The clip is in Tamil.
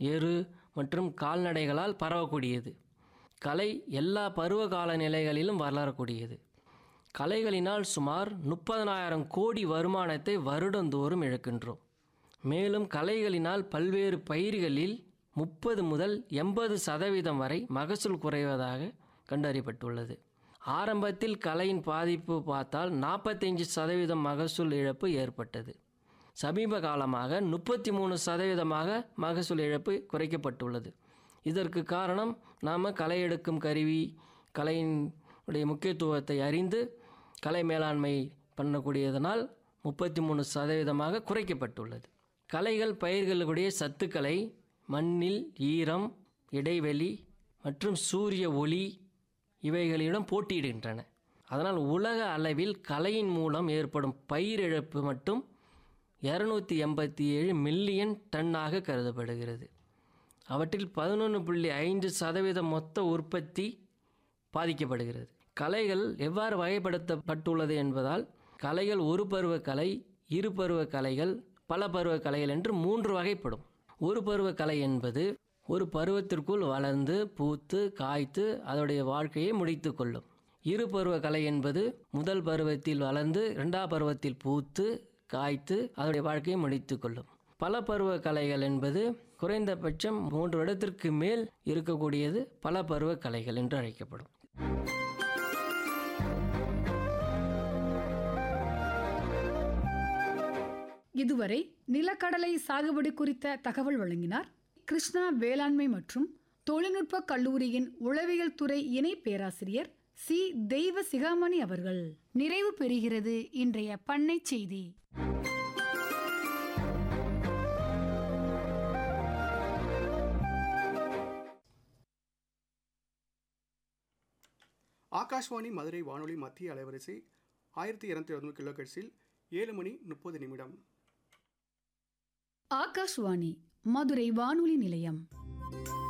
எரு மற்றும் கால்நடைகளால் பரவக்கூடியது கலை எல்லா பருவ கால நிலைகளிலும் வளரக்கூடியது கலைகளினால் சுமார் முப்பதனாயிரம் கோடி வருமானத்தை வருடந்தோறும் இழக்கின்றோம் மேலும் கலைகளினால் பல்வேறு பயிர்களில் முப்பது முதல் எண்பது சதவீதம் வரை மகசூல் குறைவதாக கண்டறியப்பட்டுள்ளது ஆரம்பத்தில் கலையின் பாதிப்பு பார்த்தால் நாற்பத்தஞ்சு சதவீதம் மகசூல் இழப்பு ஏற்பட்டது சமீப காலமாக முப்பத்தி மூணு சதவீதமாக மகசூல் இழப்பு குறைக்கப்பட்டுள்ளது இதற்கு காரணம் நாம் களை எடுக்கும் கருவி கலையின் உடைய முக்கியத்துவத்தை அறிந்து கலை மேலாண்மை பண்ணக்கூடியதனால் முப்பத்தி மூணு சதவீதமாக குறைக்கப்பட்டுள்ளது கலைகள் பயிர்களுடைய சத்துக்களை மண்ணில் ஈரம் இடைவெளி மற்றும் சூரிய ஒளி இவைகளிடம் போட்டியிடுகின்றன அதனால் உலக அளவில் கலையின் மூலம் ஏற்படும் பயிரிழப்பு மட்டும் இரநூத்தி எண்பத்தி ஏழு மில்லியன் டன்னாக கருதப்படுகிறது அவற்றில் பதினொன்று புள்ளி ஐந்து சதவீதம் மொத்த உற்பத்தி பாதிக்கப்படுகிறது கலைகள் எவ்வாறு வகைப்படுத்தப்பட்டுள்ளது என்பதால் கலைகள் ஒரு பருவ கலை இரு பருவ கலைகள் பல பருவ கலைகள் என்று மூன்று வகைப்படும் ஒரு பருவ கலை என்பது ஒரு பருவத்திற்குள் வளர்ந்து பூத்து காய்த்து அதோடைய வாழ்க்கையை முடித்து கொள்ளும் இரு பருவ கலை என்பது முதல் பருவத்தில் வளர்ந்து இரண்டாம் பருவத்தில் பூத்து காய்த்து அதோடைய வாழ்க்கையை முடித்து கொள்ளும் பல பருவ கலைகள் என்பது குறைந்தபட்சம் மூன்று வருடத்திற்கு மேல் இருக்கக்கூடியது பல பருவ கலைகள் என்று அழைக்கப்படும் இதுவரை நிலக்கடலை சாகுபடி குறித்த தகவல் வழங்கினார் கிருஷ்ணா வேளாண்மை மற்றும் தொழில்நுட்ப கல்லூரியின் உளவியல் துறை இணை பேராசிரியர் சி தெய்வ சிகாமணி அவர்கள் நிறைவு பெறுகிறது இன்றைய பண்ணை செய்தி ஆகாஷ்வாணி மதுரை வானொலி மத்திய அலைவரிசை ஆயிரத்தி இரநூத்தி எழுநூறு கிலோ ஏழு மணி முப்பது நிமிடம் ஆகாஷ்வாணி மதுரை வானொலி நிலையம்